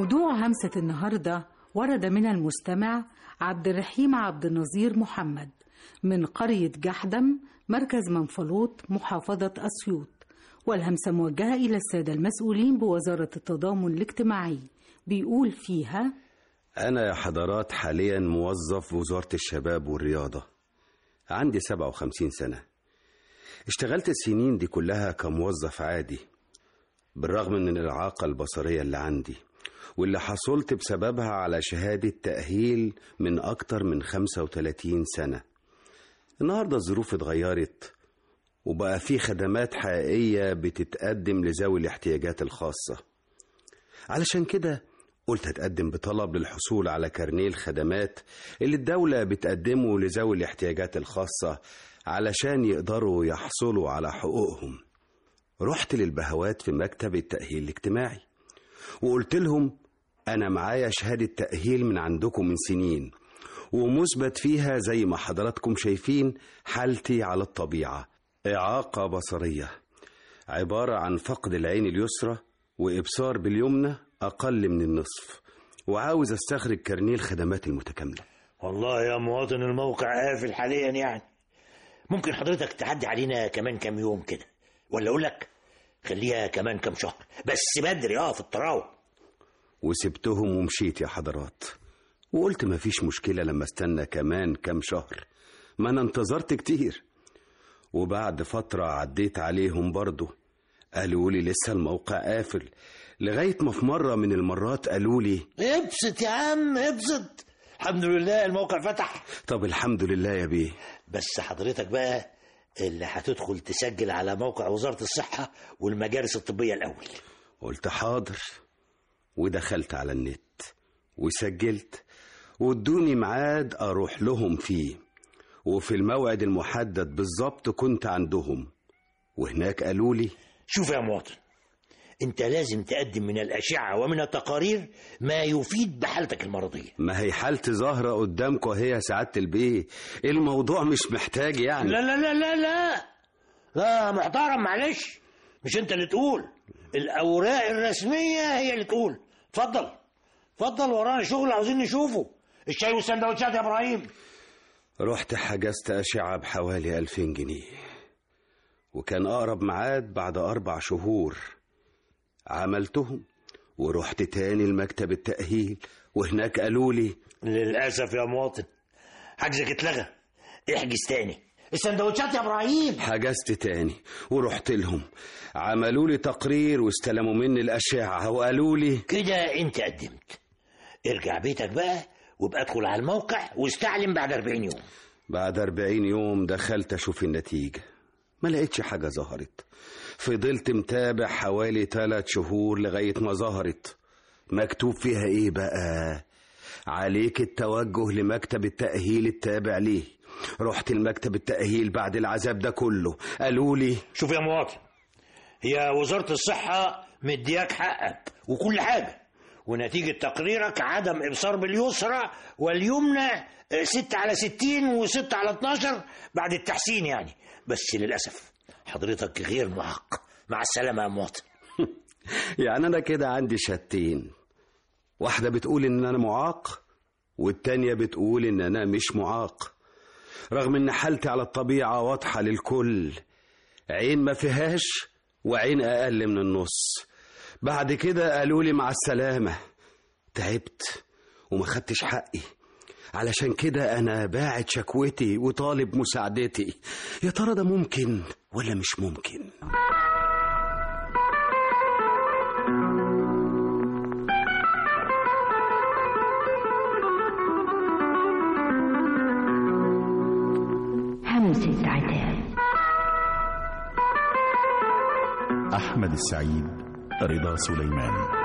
موضوع همسة النهاردة ورد من المستمع عبد الرحيم عبد النظير محمد من قرية جحدم مركز منفلوط محافظة أسيوط والهمسة موجهة إلى السادة المسؤولين بوزارة التضامن الاجتماعي بيقول فيها أنا يا حضرات حاليا موظف وزارة الشباب والرياضة عندي 57 سنة اشتغلت السنين دي كلها كموظف عادي بالرغم من الإعاقة البصرية اللي عندي واللي حصلت بسببها على شهادة تأهيل من أكتر من 35 سنة النهاردة الظروف اتغيرت وبقى في خدمات حقيقية بتتقدم لذوي الاحتياجات الخاصة علشان كده قلت أتقدم بطلب للحصول على كارنيه الخدمات اللي الدولة بتقدمه لذوي الاحتياجات الخاصة علشان يقدروا يحصلوا على حقوقهم رحت للبهوات في مكتب التأهيل الاجتماعي وقلت لهم أنا معايا شهادة تأهيل من عندكم من سنين ومثبت فيها زي ما حضراتكم شايفين حالتي على الطبيعة إعاقة بصرية عبارة عن فقد العين اليسرى وإبصار باليمنى أقل من النصف وعاوز أستخرج كارنيه الخدمات المتكاملة والله يا مواطن الموقع قافل حاليا يعني ممكن حضرتك تعدي علينا كمان كام يوم كده ولا اقول لك خليها كمان كام شهر بس بدري اه في الطراوه وسبتهم ومشيت يا حضرات وقلت مفيش مشكلة لما استنى كمان كام شهر ما أنا انتظرت كتير وبعد فترة عديت عليهم برضه قالوا لي لسه الموقع قافل لغاية ما في مرة من المرات قالوا لي ابسط يا عم ابسط الحمد لله الموقع فتح طب الحمد لله يا بيه بس حضرتك بقى اللي هتدخل تسجل على موقع وزارة الصحة والمجالس الطبية الأول قلت حاضر ودخلت على النت وسجلت وادوني ميعاد اروح لهم فيه وفي الموعد المحدد بالظبط كنت عندهم وهناك قالوا لي شوف يا مواطن انت لازم تقدم من الأشعة ومن التقارير ما يفيد بحالتك المرضية ما هي حالتي ظاهرة قدامكم هي يا سعادة البيه الموضوع مش محتاج يعني لا لا لا لا لا لا محترم معلش مش انت اللي تقول الأوراق الرسمية هي اللي تقول اتفضل اتفضل ورانا شغل عاوزين نشوفه الشاي والسندوتشات يا ابراهيم رحت حجزت أشعة بحوالي ألفين جنيه وكان أقرب ميعاد بعد أربع شهور عملتهم ورحت تاني لمكتب التأهيل وهناك قالوا لي للأسف يا مواطن حجزك اتلغى احجز تاني السندوتشات يا ابراهيم حجزت تاني ورحت لهم عملوا لي تقرير واستلموا مني الأشعة وقالوا لي كده انت قدمت ارجع بيتك بقى وابقى ادخل على الموقع واستعلم بعد 40 يوم بعد أربعين يوم دخلت أشوف النتيجة ما لقيتش حاجة ظهرت فضلت متابع حوالي ثلاث شهور لغاية ما ظهرت مكتوب فيها ايه بقى عليك التوجه لمكتب التأهيل التابع ليه رحت المكتب التأهيل بعد العذاب ده كله قالوا لي شوف يا مواطن هي وزارة الصحة مدياك حقك وكل حاجة ونتيجة تقريرك عدم إبصار باليسرى واليمنى آه، ستة على ستين وستة على اتناشر بعد التحسين يعني بس للأسف حضرتك غير معاق مع السلامة يا مواطن يعني أنا كده عندي شهادتين واحدة بتقول إن أنا معاق والتانية بتقول إن أنا مش معاق رغم إن حالتي على الطبيعة واضحة للكل عين ما فيهاش وعين أقل من النص بعد كده قالوا لي مع السلامة تعبت وما خدتش حقي علشان كده أنا باعت شكوتي وطالب مساعدتي يا ترى ده ممكن ولا مش ممكن همسة عتاب أحمد السعيد رضا سليمان